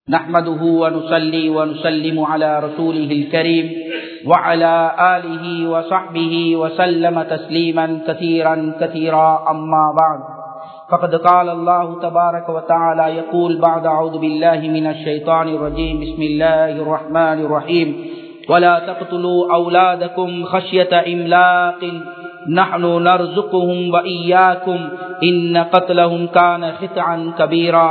نحمده ونصلي ونسلم على رسوله الكريم وعلى آله وصحبه وسلم تسليما كثيرا كثيرا أما بعد فقد قال الله تبارك وتعالى يقول بعد أعوذ بالله من الشيطان الرجيم بسم الله الرحمن الرحيم ولا تقتلوا أولادكم خشية إملاق نحن نرزقهم وإياكم إن قتلهم كان خطعا كبيرا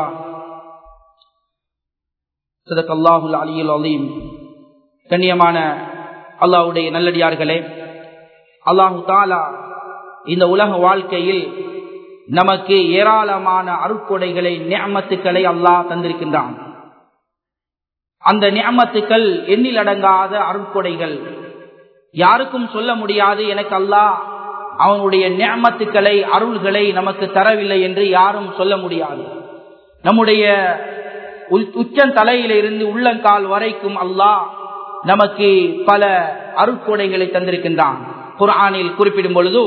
صدق الله العلي العظيم கண்ணியமான அல்லாஹுடைய நல்லடியார்களே அல்லாஹு தாலா இந்த உலக வாழ்க்கையில் நமக்கு ஏராளமான அருட்கொடைகளை நியமத்துக்களை அல்லாஹ் தந்திருக்கின்றான் அந்த நியமத்துக்கள் எண்ணில் அடங்காத அருட்கொடைகள் யாருக்கும் சொல்ல முடியாது எனக்கு அல்லாஹ் அவனுடைய நியமத்துக்களை அருள்களை நமக்கு தரவில்லை என்று யாரும் சொல்ல முடியாது நம்முடைய உச்சன் தலையிலிருந்து உள்ளங்கால் வரைக்கும் அல்லாஹ் நமக்கு பல அருட்கொடைகளை தந்திருக்கின்றான் குரானில் குறிப்பிடும் பொழுது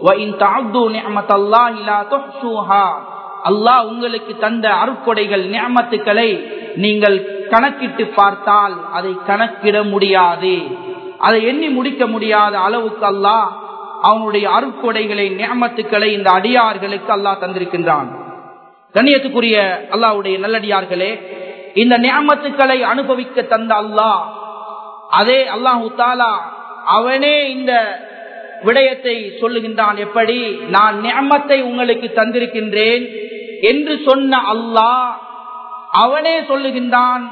அல்லாஹ் உங்களுக்கு தந்த அருட்கொடைகள் நியமத்துக்களை நீங்கள் கணக்கிட்டு பார்த்தால் அதை கணக்கிட முடியாது அதை எண்ணி முடிக்க முடியாத அளவுக்கு அல்லாஹ் அவனுடைய அருட்கொடைகளை நியமத்துக்களை இந்த அடியார்களுக்கு அல்லாஹ் தந்திருக்கின்றான் கண்ணியத்துக்குரிய அல்லாவுடைய நல்லடியார்களே இந்த நியமத்துக்களை அனுபவிக்க தந்த அல்லாஹ் அதே அல்லாஹு தாலா அவனே இந்த விடயத்தை சொல்லுகின்றான் எப்படி நான் நியமத்தை உங்களுக்கு தந்திருக்கின்றேன் என்று சொன்ன அல்லாஹ் அவனே சொல்லுகின்றான்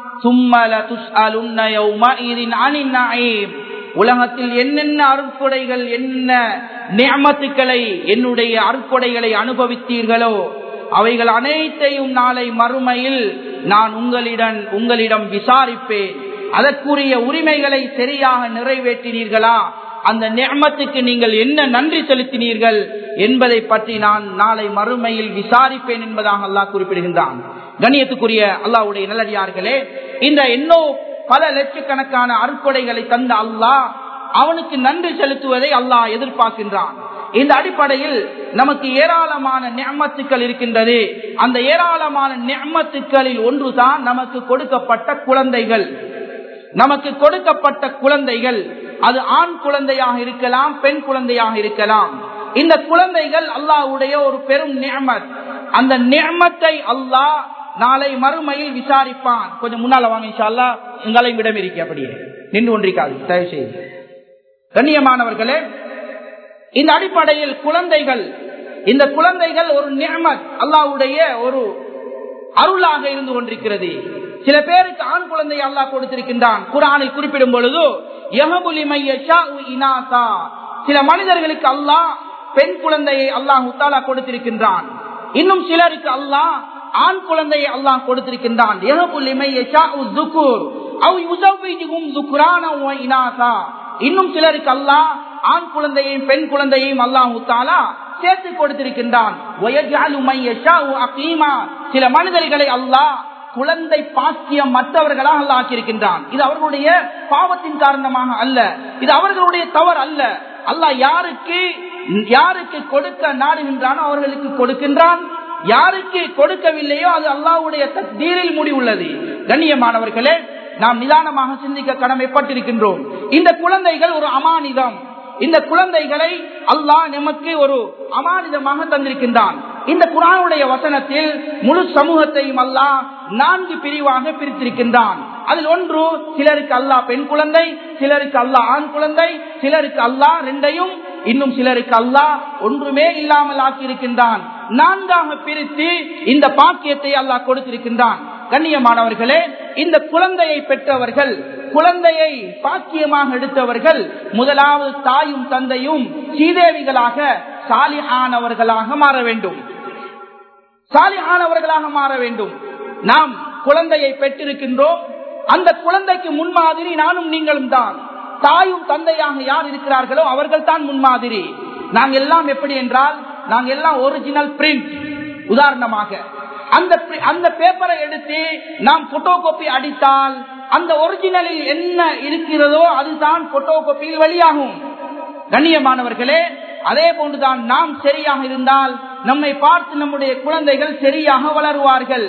உலகத்தில் என்னென்ன அருட்கொடைகள் என்ன நியமத்துக்களை என்னுடைய அருட்கொடைகளை அனுபவித்தீர்களோ அவைகள் அனைத்தையும் நாளை மறுமையில் நான் உங்களிடம் உங்களிடம் விசாரிப்பேன் அதற்குரிய உரிமைகளை சரியாக நிறைவேற்றினீர்களா அந்த நியமத்துக்கு நீங்கள் என்ன நன்றி செலுத்தினீர்கள் என்பதை பற்றி நான் நாளை மறுமையில் விசாரிப்பேன் என்பதாக அல்லாஹ் குறிப்பிடுகின்றான் கணியத்துக்குரிய அல்லாவுடைய நல்லடியார்களே இந்த என்னோ பல லட்சக்கணக்கான அறுப்படைகளை தந்த அல்லாஹ் அவனுக்கு நன்றி செலுத்துவதை அல்லாஹ் எதிர்பார்க்கின்றான் இந்த அடிப்படையில் நமக்கு ஏராளமான நியமத்துக்கள் இருக்கின்றது அந்த ஏராளமான நியமத்துக்களில் ஒன்றுதான் நமக்கு கொடுக்கப்பட்ட குழந்தைகள் நமக்கு கொடுக்கப்பட்ட குழந்தைகள் அது ஆண் குழந்தையாக இருக்கலாம் பெண் குழந்தையாக இருக்கலாம் இந்த குழந்தைகள் அல்லாஹ்வுடைய ஒரு பெரும் நியமத் அந்த நியமத்தை அல்லாஹ் நாளை மறுமையில் விசாரிப்பான் கொஞ்சம் முன்னால வாங்க இன்ஷால்லா உங்களையும் விடம் இருக்கு அப்படியே நின்று கொண்டிருக்காது தயவு செய்து கண்ணியமானவர்களே இந்த அடிப்படையில் குழந்தைகள் இந்த குழந்தைகள் ஒரு நியமத் அல்லாவுடைய ஒரு அருளாக இருந்து கொண்டிருக்கிறது சில பேருக்கு ஆண் குழந்தை அல்லாஹ் கொடுத்திருக்கின்றான் குரானில் குறிப்பிடும் பொழுது சில மனிதர்களுக்கு அல்லாஹ் பெண் குழந்தையை அல்லாஹ் உத்தாலா கொடுத்திருக்கின்றான் இன்னும் சிலருக்கு அல்லாஹ் ஆண் குழந்தையை அல்லாஹ் கொடுத்திருக்கின்றான் இன்னும் சிலருக்கு அல்லாஹ் ஆண் குழந்தையையும் பெண் குழந்தையையும் அல்லாஹ் உத்தாலா சேர்த்து கொடுத்திருக்கின்றான் சில மனிதர்களை அல்லாஹ் குழந்தை பாக்கியம் மற்றவர்களாக அல்ல ஆக்கியிருக்கின்றான் இது அவர்களுடைய பாவத்தின் காரணமாக அல்ல இது அவர்களுடைய தவறு அல்ல அல்லாஹ் யாருக்கு யாருக்கு கொடுக்க நாடுகின்றானோ அவர்களுக்கு கொடுக்கின்றான் யாருக்கு கொடுக்கவில்லையோ அது அல்லாவுடைய தீரில் முடிவுள்ளது கண்ணியமானவர்களே நாம் நிதானமாக சிந்திக்க கடமைப்பட்டிருக்கின்றோம் இந்த குழந்தைகள் ஒரு அமானிதம் இந்த குழந்தைகளை அல்லாஹ் நமக்கு ஒரு அமானிதமாக தந்திருக்கின்றான் இந்த குரானுடைய வசனத்தில் முழு சமூகத்தையும் அல்லாஹ் நான்கு பிரிவாக பிரித்திருக்கின்றான் அதில் ஒன்று சிலருக்கு அல்லாஹ் பெண் குழந்தை சிலருக்கு அல்லாஹ் ஆண் குழந்தை சிலருக்கு அல்லாஹ் ரெண்டையும் இன்னும் சிலருக்கு அல்லாஹ் ஒன்றுமே இல்லாமல் ஆக்கியிருக்கின்றான் நான்காக பிரித்து இந்த பாக்கியத்தை அல்லாஹ் கொடுத்திருக்கின்றான் கண்ணியமானவர்களே இந்த குழந்தையை பெற்றவர்கள் குழந்தையை பாக்கியமாக எடுத்தவர்கள் முதலாவது தாயும் தந்தையும் சீதேவிகளாக சாலிஹானவர்களாக மாற வேண்டும் சாலிஹானவர்களாக மாற வேண்டும் நாம் குழந்தையை பெற்றிருக்கின்றோம் அந்த குழந்தைக்கு முன்மாதிரி நானும் நீங்களும் தான் தாயும் தந்தையாக யார் இருக்கிறார்களோ அவர்கள் தான் முன்மாதிரி நாங்கள் எல்லாம் எப்படி என்றால் நாங்கள் எல்லாம் ஒரிஜினல் பிரிண்ட் உதாரணமாக அந்த அந்த பேப்பரை எடுத்து நாம் போட்டோ காப்பி அடித்தால் அந்த ஒரிஜினலில் என்ன இருக்கிறதோ அதுதான் போட்டோ காப்பியில் வெளியாகும் கண்ணியமானவர்களே அதே போன்றுதான் நாம் சரியாக இருந்தால் நம்மை பார்த்து நம்முடைய குழந்தைகள் சரியாக வளருவார்கள்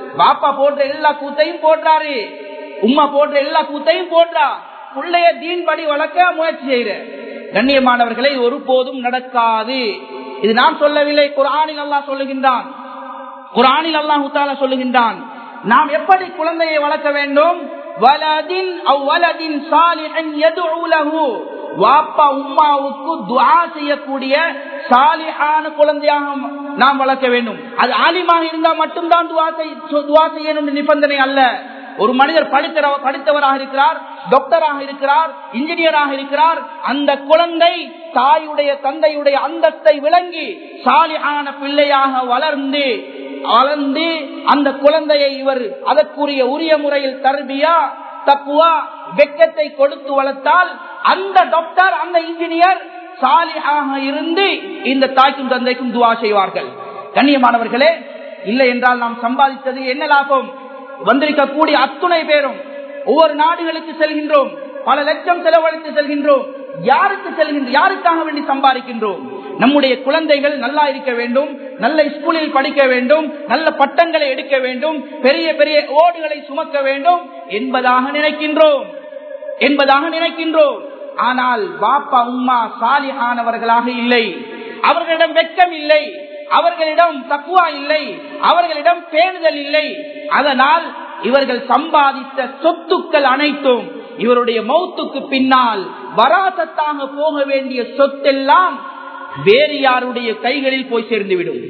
பாப்பா போடுற எல்லா கூத்தையும் போடுறாரு உம்மா போடுற எல்லா கூத்தையும் போடுறா பிள்ளைய தீன்படி வளர்க்க முயற்சி செய்யற கண்ணியமானவர்களை ஒருபோதும் நடக்காது இது நான் சொல்லவில்லை குரானில் அல்லாஹ் சொல்லுகின்றான் குரானில் அல்லாஹு தாலா சொல்லுகின்றான் நாம் எப்படி குழந்தையை வளர்க்க வேண்டும் வலதின் அவ்வலதின் சாலிஹன் யதுஉ லஹு வாப்பா உம்மாவுக்கு துஆ செய்யக்கூடிய சாலிஹான குழந்தையாக நாம் வளர்க்க வேண்டும் அது ஆலிமாக இருந்தா மட்டும்தான் துஆ செய்- துஆ செய்யணும் நிபந்தனை அல்ல ஒரு மனிதர் படிக்கிற படித்தவராக இருக்கிறார் டாக்டராக இருக்கிறார் இன்ஜினியராக இருக்கிறார் அந்த குழந்தை தாயுடைய தந்தையுடைய அந்தத்தை விளங்கி சாலியான பிள்ளையாக வளர்ந்து வளர்ந்து அந்த குழந்தையை இவர் அதற்குரிய உரிய முறையில் தர்பியா தப்புவா வெக்கத்தை கொடுத்து வளர்த்தால் அந்த டாக்டர் அந்த இன்ஜினியர் சாலியாக இருந்து இந்த தாய்க்கும் தந்தைக்கும் துவா செய்வார்கள் கண்ணியமானவர்களே இல்லை என்றால் நாம் சம்பாதித்தது என்ன லாபம் வந்திருக்கக்கூடிய அத்துணை பேரும் ஒவ்வொரு நாடுகளுக்கு செல்கின்றோம் பல லட்சம் செலவழித்து செல்கின்றோம் யாருக்கு செல்கின்ற யாருக்காக வேண்டி சம்பாதிக்கின்றோம் நம்முடைய குழந்தைகள் நல்லா இருக்க வேண்டும் நல்ல ஸ்கூலில் படிக்க வேண்டும் நல்ல பட்டங்களை எடுக்க வேண்டும் பெரிய பெரிய ஓடுகளை சுமக்க வேண்டும் என்பதாக நினைக்கின்றோம் என்பதாக நினைக்கின்றோம் ஆனால் பாப்பா உம்மா சாலிஹானவர்களாக இல்லை அவர்களிடம் வெட்கம் இல்லை அவர்களிடம் தக்குவா இல்லை அவர்களிடம் பேணுதல் இல்லை அதனால் இவர்கள் சம்பாதித்த சொத்துக்கள் அனைத்தும் இவருடைய மௌத்துக்கு பின்னால் வராசத்தாக போக வேண்டிய சொத்தெல்லாம் வேறு யாருடைய கைகளில் போய் சேர்ந்துவிடும்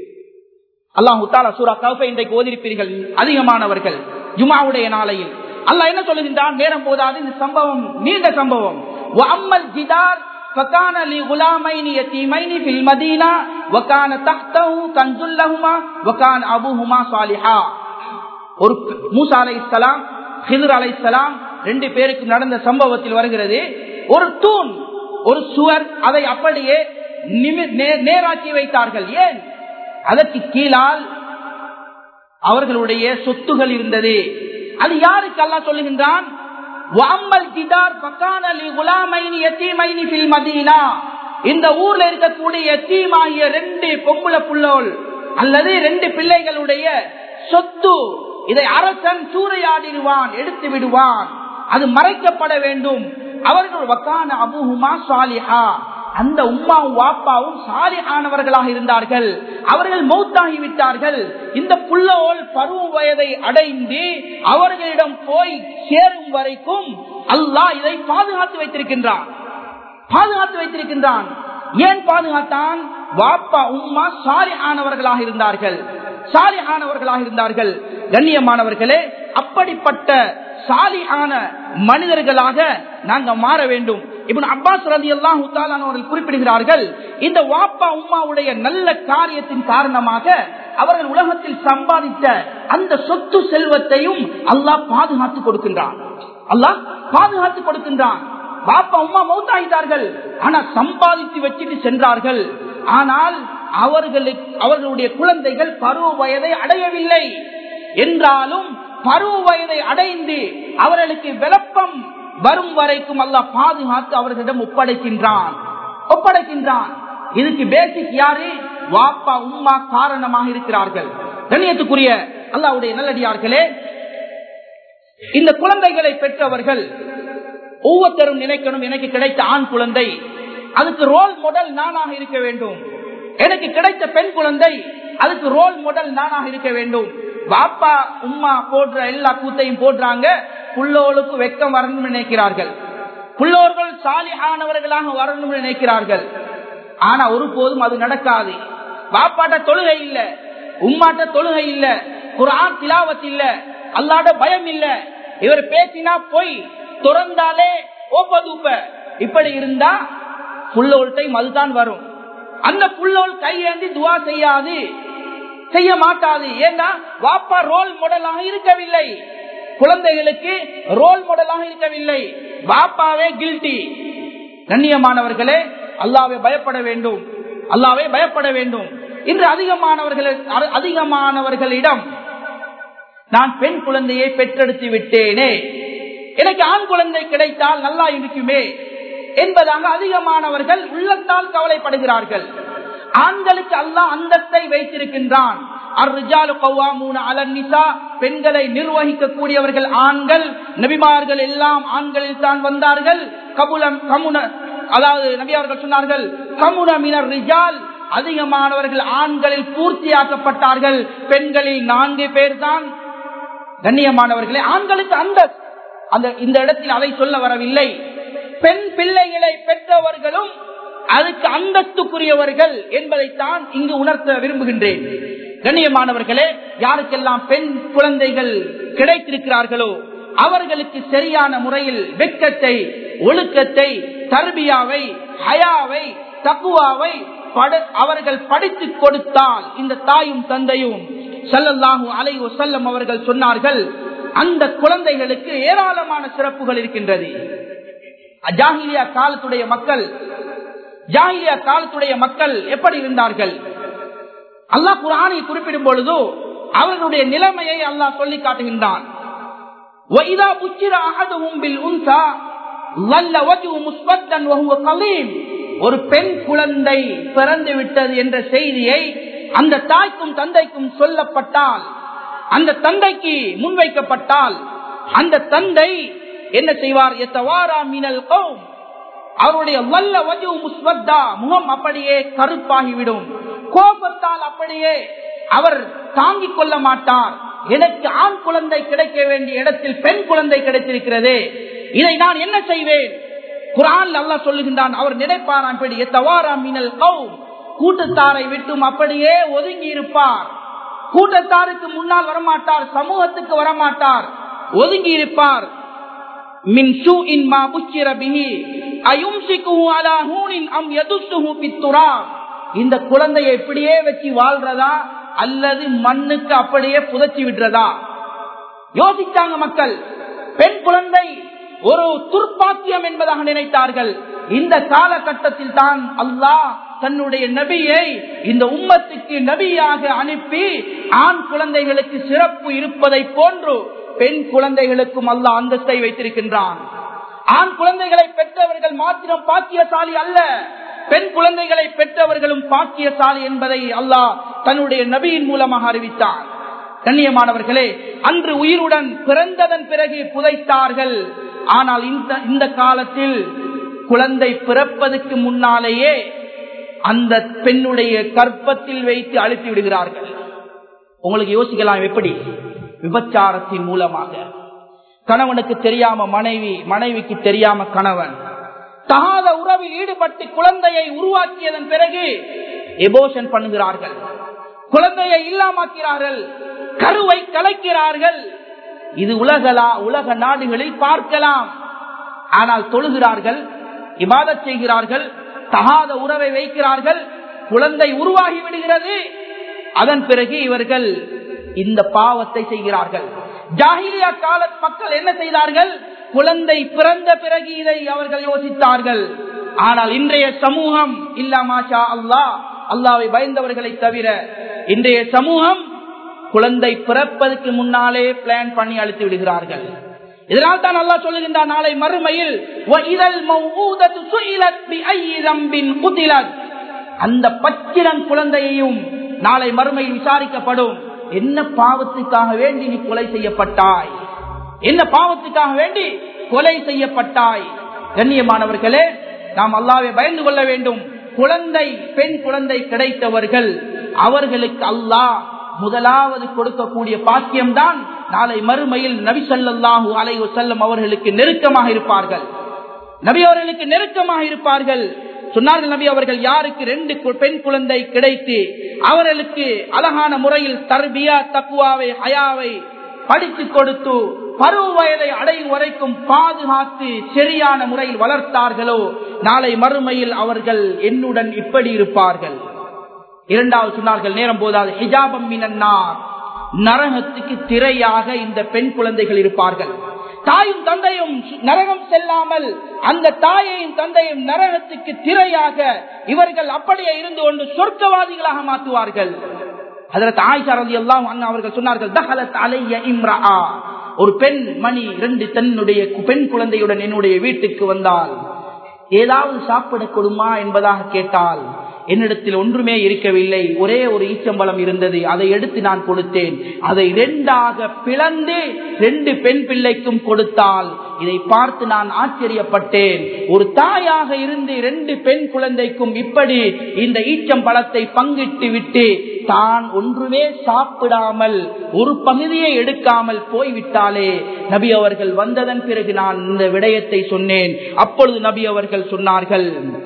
அல்லாஹு தாலா சூரா கவுப்பை இன்றைக்கு ஓதிருப்பீர்கள் அதிகமானவர்கள் ஜுமாவுடைய நாளையில் அல்லாஹ் என்ன சொல்லுகின்றான் நேரம் போதாது இந்த சம்பவம் நீண்ட சம்பவம் அம்மல் ஜிதார் فكان لغلامين يتيمين في المدينة وكان تحته كنز لهما وكان أبوهما صالحا ஒரு மூசா அலை இஸ்லாம் ஹிதர் அலை இஸ்லாம் ரெண்டு பேருக்கு நடந்த சம்பவத்தில் வருகிறது ஒரு தூண் ஒரு சுவர் அதை அப்படியே நிமி- நே- நேராக்கி வைத்தார்கள் ஏன் அதற்கு கீழால் அவர்களுடைய சொத்துகள் இருந்தது அது யாருக்கு அல்லாஹ் சொல்லுகின்றான் "வஅம்மல் ஜிதார் ஃபகான லிகுலாமைனி யதீமைனி ஃபில் மதீனா." இந்த ஊர்ல இருக்கக்கூடிய எத்தீமாகிய ரெண்டு பொம்புல புள்ளோல் அல்லது ரெண்டு பிள்ளைகளுடைய சொத்து இதை அரசன் சூறையாடிடுவான் எடுத்து விடுவான் அது மறைக்கப்பட வேண்டும் அவர்கள் வக்கான அபுஹுமா சாலிஹா அந்த உம்மாவும் வாப்பாவும் சாலிஹானவர்களாக இருந்தார்கள் அவர்கள் மௌத்தாகி விட்டார்கள் இந்த புள்ளோல் பருவ வயதை அடைந்து அவர்களிடம் போய் சேரும் வரைக்கும் அல்லாஹ் இதை பாதுகாத்து வைத்திருக்கின்றான் பாதுகாத்து வைத்திருக்கின்றான் ஏன் பாதுகாத்தான் வாப்பா உம்மா சாரி ஆனவர்களாக இருந்தார்கள் சாலி ஆனவர்களாக இருந்தார்கள் கண்ணியமானவர்களே அப்படிப்பட்ட சாலியான மனிதர்களாக நாங்க மாற வேண்டும் இப்ப அப்பாஸ் ரதி எல்லாம் அவர்கள் குறிப்பிடுகிறார்கள் இந்த வாப்பா உம்மாவுடைய நல்ல காரியத்தின் காரணமாக அவர்கள் உலகத்தில் சம்பாதித்த அந்த சொத்து செல்வத்தையும் அல்லாஹ் பாதுகாத்து கொடுக்கின்றான் அல்லாஹ் பாதுகாத்து கொடுக்கின்றான் பாப்பா அம்மா மௌத்தாகிட்டார்கள் ஆனா சம்பாதித்து வச்சுட்டு சென்றார்கள் ஆனால் அவர்களுக்கு அவர்களுடைய குழந்தைகள் பருவ வயதை அடையவில்லை என்றாலும் பருவ வயதை அடைந்து அவர்களுக்கு விளப்பம் வரும் வரைக்கும் அல்லாஹ் பாதுகாத்து அவர்களிடம் ஒப்படைக்கின்றான் ஒப்படைக்கின்றான் இதுக்கு பேசிக் யாரு வாப்பா உம்மா காரணமாக இருக்கிறார்கள் கண்ணியத்துக்குரிய அல்லாவுடைய நல்லடியார்களே இந்த குழந்தைகளை பெற்றவர்கள் ஒவ்வொருத்தரும் நினைக்கணும் எனக்கு கிடைத்த ஆண் குழந்தை அதுக்கு ரோல் மாடல் நானாக இருக்க வேண்டும் எனக்கு கிடைத்த பெண் குழந்தை அதுக்கு ரோல் மாடல் நானாக இருக்க வேண்டும் பாப்பா உம்மா போடுற எல்லா கூத்தையும் போடுறாங்க புள்ளோளுக்கு வெக்கம் வரணும் நினைக்கிறார்கள் புள்ளோர்கள் சாலியானவர்களாக வரணும் நினைக்கிறார்கள் ஆனா ஒருபோதும் அது நடக்காது பாப்பாட்ட தொழுகை இல்ல உம்மாட்ட தொழுகை இல்ல குரான் திலாவத் இல்ல அல்லாட பயம் இல்ல இவர் பேசினா போய் துறந்தாலே ஓப்பதுப்ப இப்படி இருந்தா புள்ளோல் டைம் அதுதான் வரும் அந்த புள்ளோல் கையேந்தி துவா செய்யாது செய்ய மாட்டாது ஏன்னா வாப்பா ரோல் மாடலாக இருக்கவில்லை குழந்தைகளுக்கு ரோல் மாடலாக இருக்கவில்லை பாப்பாவே கில்ட்டி கண்ணியமானவர்களே அல்லாவே பயப்பட வேண்டும் அல்லாவே பயப்பட வேண்டும் இன்று அதிகமானவர்கள் அதிகமானவர்களிடம் நான் பெண் குழந்தையை பெற்றெடுத்து விட்டேனே எனக்கு ஆண் குழந்தை கிடைத்தால் நல்லா இருக்குமே என்பதாக அதிகமானவர்கள் உள்ளத்தால் கவலைப்படுகிறார்கள் ஆண்களுக்கு அல்லாஹ் அந்தத்தை வைத்திருக்கின்றான் அர்ரிஜாலு கவ்வாமூன அலன் நிசா பெண்களை நிர்வகிக்கக்கூடியவர்கள் ஆண்கள் நபிமார்கள் எல்லாம் ஆண்களில் தான் வந்தார்கள் கபுலம் கமுன அதாவது நபி அவர்கள் சொன்னார்கள் கமுன மினர் ரிஜால் அதிகமானவர்கள் ஆண்களில் பூர்த்தியாக்கப்பட்டார்கள் பெண்களில் நான்கு பேர் தான் கண்ணியமானவர்களே ஆண்களுக்கு அந்த அந்த இந்த இடத்தில் அதை சொல்ல வரவில்லை பெண் பிள்ளைகளை பெற்றவர்களும் அதுக்கு அந்தஸ்துக்குரியவர்கள் என்பதைத்தான் இங்கு உணர்த்த விரும்புகின்றேன் கண்ணியமானவர்களே யாருக்கெல்லாம் பெண் குழந்தைகள் கிடைத்திருக்கிறார்களோ அவர்களுக்கு சரியான முறையில் வெக்கத்தை ஒழுக்கத்தை தர்பியாவை ஹயாவை தக்குவாவை அவர்கள் படித்து கொடுத்தால் இந்த தாயும் தந்தையும் சல்லல்லாஹு அலை செல்லம் அவர்கள் சொன்னார்கள் அந்த குழந்தைகளுக்கு ஏராளமான சிறப்புகள் இருக்கின்றது ஜாகிலியா காலத்துடைய மக்கள் ஜாகிலியா காலத்துடைய மக்கள் எப்படி இருந்தார்கள் அல்லாஹ் குரானை குறிப்பிடும் பொழுது அவர்களுடைய நிலைமையை அல்லாஹ் சொல்லி காட்டுகின்றான் ஒரு பெண் குழந்தை பிறந்து விட்டது என்ற செய்தியை அந்த தாய்க்கும் தந்தைக்கும் சொல்லப்பட்டால் அந்த தந்தைக்கு முன்வைக்கப்பட்டால் அந்த தந்தை என்ன செய்வார் எத்தவாரா மினல் கௌம் அவருடைய வல்ல வஜு முஸ்வத்தா முகம் அப்படியே கருப்பாகிவிடும் கோபத்தால் அப்படியே அவர் தாங்கிக் கொள்ள மாட்டார் எனக்கு ஆண் குழந்தை கிடைக்க வேண்டிய இடத்தில் பெண் குழந்தை கிடைத்திருக்கிறது இதை நான் என்ன செய்வேன் குரான் அல்லா சொல்லுகின்றான் அவர் நினைப்பாராம் எத்தவாரா மினல் கௌம் கூட்டத்தாரை விட்டும் அப்படியே ஒதுங்கி இருப்பார் கூட்டத்தாருக்கு முன்னால் வரமாட்டார் சமூகத்துக்கு வரமாட்டார் ஒதுங்கி இருப்பார் மின் ஷூ இன் மா புச்சிர பிஹி அயும்சிக்குஹு அலா ஹூனின் அம் யதுஸ்ஸுஹு பித்துராப் இந்த குழந்தையை இப்படியே வச்சு வாழ்றதா அல்லது மண்ணுக்கு அப்படியே புதைச்சி விடுறதா யோசித்தாங்க மக்கள் பெண் குழந்தை ஒரு துர்ப்பாக்கியம் என்பதாக நினைத்தார்கள் இந்த காலகட்டத்தில் தான் அல்லாஹ் தன்னுடைய நபியை இந்த உம்மத்துக்கு நபியாக அனுப்பி ஆண் குழந்தைகளுக்கு சிறப்பு இருப்பதை போன்று பெண் குழந்தைகளுக்கும் அல்லாஹ் அந்தஸ்தை வைத்திருக்கின்றான் ஆண் குழந்தைகளை பெற்றவர்கள் மாத்திரம் பாக்கியசாலி அல்ல பெண் குழந்தைகளை பெற்றவர்களும் பாக்கியசாலி என்பதை அல்லாஹ் தன்னுடைய நபியின் மூலமாக அறிவித்தார் கண்ணியமானவர்களே அன்று உயிருடன் பிறந்ததன் பிறகு புதைத்தார்கள் ஆனால் இந்த இந்த காலத்தில் குழந்தை பிறப்பதற்கு முன்னாலேயே அந்த பெண்ணுடைய கற்பத்தில் வைத்து அழுத்தி விடுகிறார்கள் உங்களுக்கு யோசிக்கலாம் எப்படி விபச்சாரத்தின் மூலமாக கணவனுக்கு தெரியாம மனைவி மனைவிக்கு தெரியாம கணவன் தகாத உறவில் ஈடுபட்டு குழந்தையை உருவாக்கியதன் பிறகு எபோஷன் பண்ணுகிறார்கள் குழந்தையை இல்லாமாக்கிறார்கள் கருவை கலைக்கிறார்கள் இது உலகலா உலக நாடுகளில் பார்க்கலாம் ஆனால் தொழுகிறார்கள் இபாதத் செய்கிறார்கள் தகாத உறவை வைக்கிறார்கள் குழந்தை உருவாகி விடுகிறது அதன் பிறகு இவர்கள் இந்த பாவத்தை செய்கிறார்கள் ஜாகிலியா கால மக்கள் என்ன செய்தார்கள் குழந்தை பிறந்த பிறகு இதை அவர்கள் யோசித்தார்கள் ஆனால் இன்றைய சமூகம் இல்லாமாஷா அல்லாஹ் அல்லாவை பயந்தவர்களை தவிர இன்றைய சமூகம் குழந்தை பிறப்பதற்கு முன்னாலே பிளான் பண்ணி அழித்து விடுகிறார்கள் இதனால் தான் அல்லா சொல்லுகின்றார் நாளை மறுமையில் அந்த பச்சிரன் குழந்தையையும் நாளை மறுமையில் விசாரிக்கப்படும் என்ன பாவத்துக்காக வேண்டி நீ கொலை செய்யப்பட்டாய் என்ன பாவத்துக்காக வேண்டி கொலை செய்யப்பட்டாய் கண்ணியமானவர்களே நாம் அல்லாவை பயந்து கொள்ள வேண்டும் குழந்தை பெண் குழந்தை கிடைத்தவர்கள் அவர்களுக்கு அல்லாஹ் முதலாவது கொடுக்கக்கூடிய பாக்கியம்தான் நாளை மறுமையில் நபி சொல்லாஹு அலை செல்லம் அவர்களுக்கு நெருக்கமாக இருப்பார்கள் நபி அவர்களுக்கு நெருக்கமாக இருப்பார்கள் சொன்னார்கள் நபி அவர்கள் யாருக்கு ரெண்டு பெண் குழந்தை கிடைத்து அவர்களுக்கு அழகான முறையில் தர்பியா தக்குவாவை ஹயாவை படித்து கொடுத்து பருவ வயதை அடையும் வரைக்கும் பாதுகாத்து சரியான முறையில் வளர்த்தார்களோ நாளை மறுமையில் அவர்கள் என்னுடன் இப்படி இருப்பார்கள் இரண்டாவது சொன்னார்கள் நேரம் போதாது ஹிஜாபம் மினன்னார் நரகத்துக்கு திரையாக இந்த பெண் குழந்தைகள் இருப்பார்கள் தாயும் தந்தையும் நரகம் செல்லாமல் அந்த தாயையும் தந்தையும் நரகத்துக்கு திரையாக இவர்கள் அப்படியே இருந்து கொண்டு சொர்க்கவாதிகளாக மாற்றுவார்கள் அதற்கு ஆயிஷா ரதி எல்லாம் அவர்கள் சொன்னார்கள் தஹலத் அலைய இம்ரா ஒரு பெண் மணி இரண்டு தன்னுடைய பெண் குழந்தையுடன் என்னுடைய வீட்டுக்கு வந்தால் ஏதாவது சாப்பிட கொடுமா என்பதாக கேட்டால் என்னிடத்தில் ஒன்றுமே இருக்கவில்லை ஒரே ஒரு ஈச்சம்பழம் இருந்தது அதை எடுத்து நான் கொடுத்தேன் அதை ரெண்டாக பிளந்து ரெண்டு பெண் பிள்ளைக்கும் கொடுத்தால் இதை பார்த்து நான் ஆச்சரியப்பட்டேன் ஒரு தாயாக இருந்து ரெண்டு பெண் குழந்தைக்கும் இப்படி இந்த ஈச்சம்பழத்தை பங்கிட்டு விட்டு தான் ஒன்றுமே சாப்பிடாமல் ஒரு பகுதியை எடுக்காமல் போய்விட்டாலே நபி அவர்கள் வந்ததன் பிறகு நான் இந்த விடயத்தை சொன்னேன் அப்பொழுது நபி அவர்கள் சொன்னார்கள்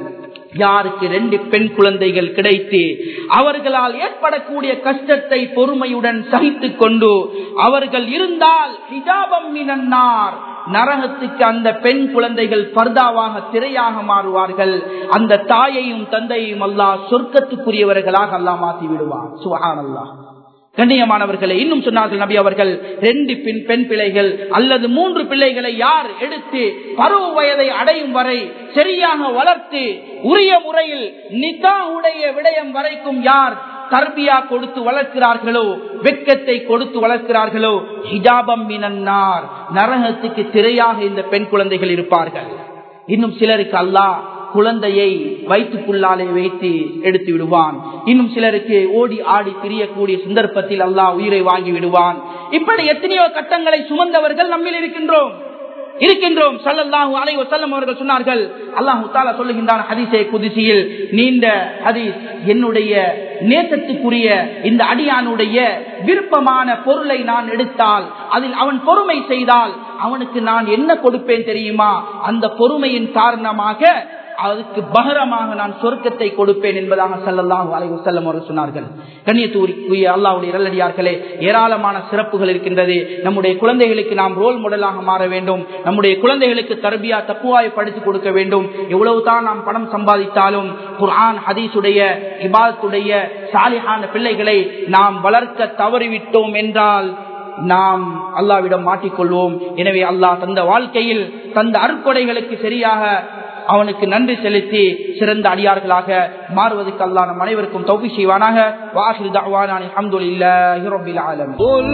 யாருக்கு ரெண்டு பெண் குழந்தைகள் கிடைத்து அவர்களால் ஏற்படக்கூடிய கஷ்டத்தை பொறுமையுடன் சகித்துக் கொண்டு அவர்கள் இருந்தால் ஹிஜாபம் மினன்னார் நரகத்துக்கு அந்த பெண் குழந்தைகள் பர்தாவாக திரையாக மாறுவார்கள் அந்த தாயையும் தந்தையும் அல்லாஹ் சொர்க்கத்துக்குரியவர்களாக அல்லாஹ் மாற்றி விடுவார் சுகான் அல்லாஹ் கண்ணியமானவர்களை இன்னும் சொன்னார்கள் நபி அவர்கள் ரெண்டு பின் பெண் பிள்ளைகள் அல்லது மூன்று பிள்ளைகளை யார் எடுத்து பருவ வயதை அடையும் வரை சரியாக வளர்த்து உரிய முறையில் நிதாவுடைய விடயம் வரைக்கும் யார் தர்பியா கொடுத்து வளர்க்கிறார்களோ வெக்கத்தை கொடுத்து வளர்க்கிறார்களோ ஹிஜாபம் மினன்னார் நரகத்துக்கு திரையாக இந்த பெண் குழந்தைகள் இருப்பார்கள் இன்னும் சிலருக்கு அல்லாஹ் குழந்தையை வயிற்றுக்குள்ளாலே வைத்து எடுத்து விடுவான் இன்னும் சிலருக்கு ஓடி ஆடி திரியக்கூடிய சந்தர்ப்பத்தில் அல்லாஹ் உயிரை வாங்கி விடுவான் இப்படி எத்தனையோ கட்டங்களை சுமந்தவர்கள் நம்மில் இருக்கின்றோம் இருக்கின்றோம் சல்லல்லாஹு அலைஹி வஸல்லம் அவர்கள் சொன்னார்கள் அல்லாஹ் தஆலா சொல்லுகின்றான் ஹதீஸே குதிசியில் நீண்ட ஹதீஸ் என்னுடைய நேசத்துக்குரிய இந்த அடியானுடைய விருப்பமான பொருளை நான் எடுத்தால் அதில் அவன் பொறுமை செய்தால் அவனுக்கு நான் என்ன கொடுப்பேன் தெரியுமா அந்த பொறுமையின் காரணமாக அதுக்கு பகரமாக நான் சொர்க்கத்தை கொடுப்பேன் என்பதாக சல்லல்லாஹு அலைஹி வஸல்லம் அவர்கள் சொன்னார்கள் கண்ணியத்துக்குரிய அல்லாஹ்வுடைய இரலடியார்களே ஏராளமான சிறப்புகள் இருக்கின்றது நம்முடைய குழந்தைகளுக்கு நாம் ரோல் மாடலாக மாற வேண்டும் நம்முடைய குழந்தைகளுக்கு தர்பியா தப்புவாய் படித்து கொடுக்க வேண்டும் எவ்வளவுதான் நாம் பணம் சம்பாதித்தாலும் குர்ஆன் ஹதீஸுடைய இபாதத்துடைய சாலிஹான பிள்ளைகளை நாம் வளர்க்க தவறிவிட்டோம் என்றால் நாம் அல்லாவிடம் மாட்டிக்கொள்வோம் எனவே அல்லாஹ் தந்த வாழ்க்கையில் தந்த அற்கொடைகளுக்கு சரியாக அவனுக்கு நன்றி செலுத்தி சிறந்த அடியார்களாக மாறுவதற்கு அல்லாஹ் நம் அனைவருக்கும் தௌஃபி செய்வானாக வாஹிர் தஅவானா அல்ஹம்துலில்லாஹி ரப்பில் ஆலமீன் قل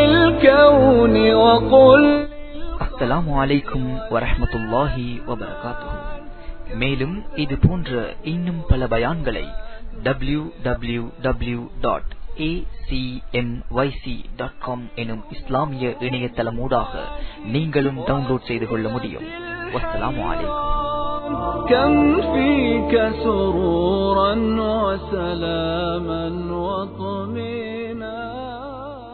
للكون وقل அஸ்ஸலாமு அலைக்கும் வரஹ்மத்துல்லாஹி வபரகாத்துஹு மேலும் இது போன்ற இன்னும் பல பயான்களை W W W dot dot com எனும் இஸ்லாமிய இணையதளமூடாக நீங்களும் டவுன்லோட் செய்து கொள்ள முடியும் வஸ்ஸலாமு அலைக்கும் كم فيك سرورا وسلاما وطمئنا